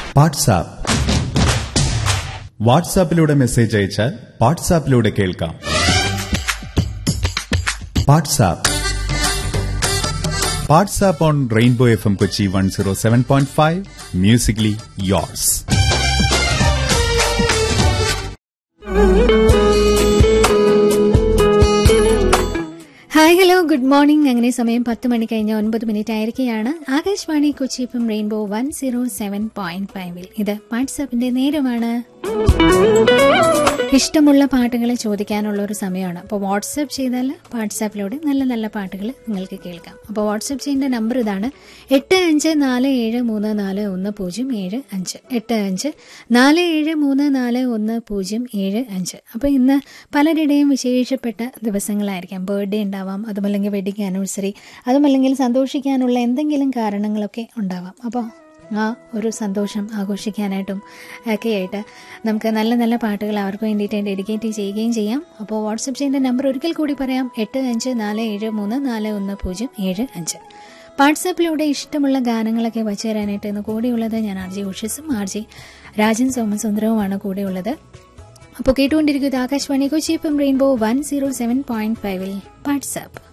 WhatsApp വാട്സാപ്പിലൂടെ message അയച്ചാൽ വാട്സാപ്പിലൂടെ കേൾക്കാം WhatsApp WhatsApp on rainbow F M Kochi one zero seven point five musically yours hi hello good morning അങ്ങനെ സമയം പത്ത് മണി കഴിഞ്ഞ് ഒൻപത് മിനിറ്റ് ആയിരിക്കുകയാണ് Akashvani Kochi F M rainbow one zero seven point ഫൈവിൽ ഇത് വാട്സാപ്പിന്റെ നേരമാണ് ഇഷ്ടമുള്ള പാട്ടുകൾ ചോദിക്കാനുള്ള ഒരു സമയമാണ് അപ്പോൾ വാട്സാപ്പ് ചെയ്താൽ വാട്സാപ്പിലൂടെ നല്ല നല്ല പാട്ടുകൾ നിങ്ങൾക്ക് കേൾക്കാം അപ്പോൾ വാട്സാപ്പ് ചെയ്യേണ്ട നമ്പർ ഇതാണ് എട്ട് അഞ്ച് നാല് ഏഴ് മൂന്ന് നാല് ഒന്ന് പൂജ്യം ഏഴ് അഞ്ച് എട്ട് അഞ്ച് നാല് ഏഴ് മൂന്ന് നാല് ഒന്ന് പൂജ്യം ഏഴ് അഞ്ച് അപ്പോൾ ഇന്ന് പലരുടെയും വിശേഷപ്പെട്ട ദിവസങ്ങളായിരിക്കാം ബർത്ത്ഡേ ഉണ്ടാവാം അതുമല്ലെങ്കിൽ വെഡിങ് ആനിവേഴ്സറി അതുമല്ലെങ്കിൽ സന്തോഷിക്കാനുള്ള എന്തെങ്കിലും കാരണങ്ങളൊക്കെ ഉണ്ടാവാം അപ്പോൾ ആ ഒരു സന്തോഷം ആഘോഷിക്കാനായിട്ടും ഒക്കെ ആയിട്ട് നമുക്ക് നല്ല നല്ല പാട്ടുകൾ അവർക്ക് വേണ്ടിയിട്ട് ഡെഡിക്കേറ്റ് ചെയ്യുകയും ചെയ്യാം അപ്പോൾ വാട്സപ്പ് ചെയ്യുന്ന നമ്പർ ഒരിക്കൽ കൂടി പറയാം എട്ട് അഞ്ച് നാല് ഏഴ് മൂന്ന് നാല് ഒന്ന് പൂജ്യം ഏഴ് അഞ്ച് വാട്സാപ്പിലൂടെ ഇഷ്ടമുള്ള ഗാനങ്ങളൊക്കെ വച്ചു തരാനായിട്ട് ഇന്ന് കൂടെയുള്ളത് ഞാൻ ആർ ജി ഉഷസും ആർ ജി രാജൻ സോമസുന്ദരവുമാണ് കൂടെയുള്ളത് അപ്പോൾ കേട്ടുകൊണ്ടിരിക്കുന്നത് Akashvani Kochi F M rainbow one zero seven point ഫൈവിൽ വാട്സാപ്പ്